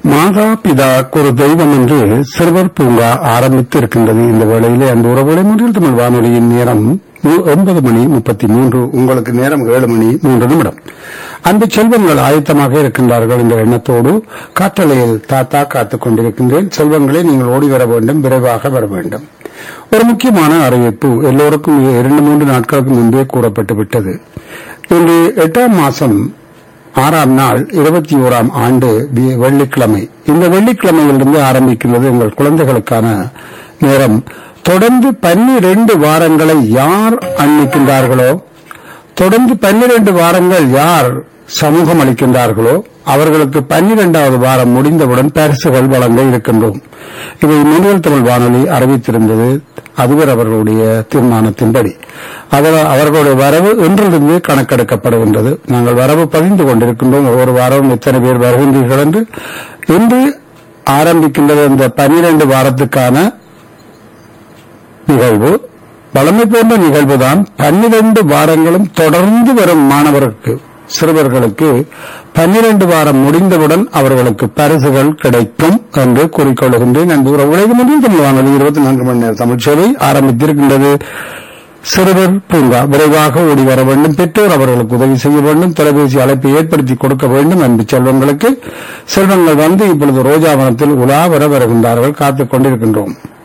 மாதா பிதா ஒரு தெய்வம் என்று சிறுவர் பூங்கா ஆரம்பித்து இருக்கின்றது இந்த வேளையிலே அந்த உறவுகளை முதல் தமிழ் வானொலியின் நேரம் மு- ஒன்பது மணி முப்பத்தி மூன்று உங்களுக்கு நேரம் ஏழு மணி மூன்று நிமிடம் அன்பு செல்வங்கள் ஆயத்தமாக இருக்கின்றார்கள் என்ற எண்ணத்தோடு காற்றலையில் தாத்தா காத்துக் கொண்டிருக்கின்றேன் செல்வங்களே நீங்கள் ஓடி வர வேண்டும் விரைவாக வர வேண்டும் ஒரு முக்கியமான அறிவிப்பு எல்லோருக்கும் இரண்டு மூன்று நாட்களுக்கு முன்பே கூறப்பட்டு விட்டது இன்று எட்டாம் மாசம் ஆறாம் நாள் இருபத்தி ஓராம் ஆண்டு வி- வெள்ளிக்கிழமை இந்த வெள்ளிக்கிழமையிலிருந்து ஆரம்பிக்கின்றது உங்கள் குழந்தைகளுக்கான நேரம் தொடர்ந்து பன்னிரண்டு வாரங்களை யார் அண்ணிக்கின்றார்களோ தொடர்ந்து பன்னிரண்டு வாரங்கள் யார் சமூகம் அளிக்கின்றார்களோ அவர்களுக்கு பன்னிரெண்டாவது வாரம் முடிந்தவுடன் பரிசுகள் வழங்க இருக்கின்றோம் இதை முன்னில் தமிழ் வானொலி அறிவித்திருந்தது அதுவர் அவர்களுடைய தீர்மானத்தின்படி அதில் அவர்களுடைய வரவு இன்றிலிருந்து கணக்கெடுக்கப்படுகின்றது நாங்கள் வரவு பதிந்து கொண்டிருக்கின்றோம் ஒவ்வொரு வாரமும் எத்தனை பேர் வருகின்றீர்கள் என்று இன்று ஆரம்பிக்கின்றது இந்த பன்னிரண்டு வாரத்துக்கான நிகழ்வு வளமை போன்ற நிகழ்வுதான் பன்னிரண்டு வாரங்களும் தொடர்ந்து வரும் மாணவருக்கு சிறுவர்களுக்கு பன்னிரண்டு வாரம் முடிந்தவுடன் அவர்களுக்கு பரிசுகள் கிடைக்கும் என்று கூறிக்கொள்கின்றேன் அன்பு உலக முடியும் தமிழ் வானொலி இருபத்தி நான்கு மணி நேர தமிழ் சேவை ஆரம்பித்திருக்கின்றது சிறுவர் பூங்கா விரைவாக ஓடி வர வேண்டும் பெற்றோர் அவர்களுக்கு உதவி செய்ய வேண்டும் தொலைபேசி அழைப்பை ஏற்படுத்தி கொடுக்க வேண்டும் அன்பு செல்வங்களுக்கு செல்வங்கள் வந்து இப்பொழுது ரோஜாவனத்தில் உலா வர வருகின்றார்கள் காத்துக் கொண்டிருக்கின்றோம்